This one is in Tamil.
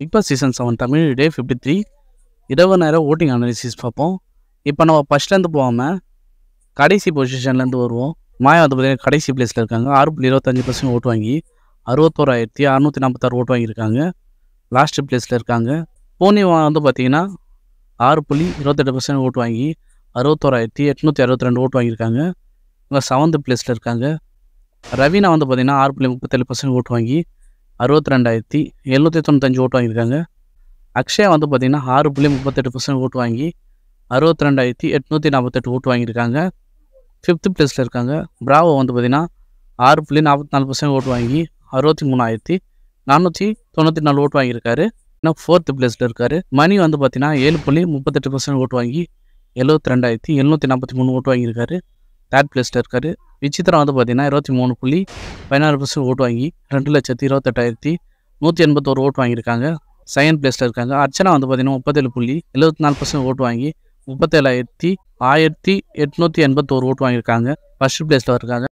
big Boss season seven Tamil day fifty three இரவு நேரம் ஓட்டிங் அனாலிசிஸ் பார்ப்போம் இப்போ நம்ம ஃபஸ்ட்லேருந்து போகாமல் கடைசி பொசிஷன்லேருந்து வருவோம் மாயா வந்து பார்த்தீங்கன்னா கடைசி பிளேஸில் இருக்காங்க ஆறு புள்ளி இருபத்தஞ்சி பர்சன்ட் ஓட்டு வாங்கி அறுபத்தோராயிரத்தி அறநூற்றி நாற்பத்தாறு ஓட்டு வாங்கியிருக்காங்க லாஸ்ட் பிளேஸில் இருக்காங்க போனி வந்து பார்த்தீங்கன்னா ஆறு புள்ளி இருபத்தெட்டு பர்சன்ட் ஓட்டு வாங்கி அறுபத்தோராயிரத்தி எட்நூற்றி அறுபத்தி ரெண்டு ஓட்டு வாங்கியிருக்காங்க இவங்க செவன்த் பிளேஸில் இருக்காங்க ரவீனா வந்து பார்த்தீங்கன்னா ஆறு புள்ளி முப்பத்தேழு பர்சன்ட் ஓட்டு வாங்கி அறுபத்தி ரெண்டாயிரத்தி எழுநூற்றி தொண்ணூத்தஞ்சு ஓட்டு வாங்கியிருக்காங்க அக்ஷயா வந்து பார்த்தீங்கன்னா ஆறு புள்ளி முப்பத்தெட்டு பர்சன்ட் ஓட்டு வாங்கி அறுபத்தி ரெண்டாயிரத்தி எட்நூற்றி நாற்பத்தெட்டு ஓட்டு வாங்கியிருக்காங்க ஃபிஃப்த்து பிளேஸில் இருக்காங்க பிராவோ வந்து பார்த்தீங்கன்னா ஆறு புள்ளி நாற்பத்தி நாலு பர்சன்ட் ஓட்டு வாங்கி அறுபத்தி மூணாயிரத்தி நானூற்றி தொண்ணூற்றி நாலு ஓட்டு வாங்கியிருக்காரு இன்னும் ஃபோர்த்து பிளேஸில் இருக்காரு மணி வந்து பார்த்தீங்கன்னா ஏழு புள்ளி முப்பத்தெட்டு பர்சன்ட் ஓட்டு வாங்கி எழுபத்தி ரெண்டாயிரத்தி எழுநூற்றி நாற்பத்தி மூணு ஓட்டு வாங்கியிருக்காரு தேர்ட் பிளேஸில் இருக்காரு விசித்திரம் வந்து பார்த்தீங்கன்னா இருபத்தி மூணு புள்ளி பதினாறு பர்சன்ட் ஓட்டு வாங்கி ரெண்டு லட்சத்தி இருபத்தெட்டாயிரத்தி நூற்றி எண்பத்தோரு ஓட்டு வாங்கியிருக்காங்க செகண்ட் பிளேஸில் இருக்காங்க அர்ச்சனா வந்து பார்த்தீங்கன்னா முப்பத்தேழு புள்ளி எழுபத்தி நாலு பர்சன்ட் ஓட்டு வாங்கி முப்பத்தேழாயிரத்தி ஆயிரத்தி எட்நூற்றி எண்பத்தோரு ஓட்டு வாங்கியிருக்காங்க ஃபர்ஸ்ட் பிளேஸில் இருக்காங்க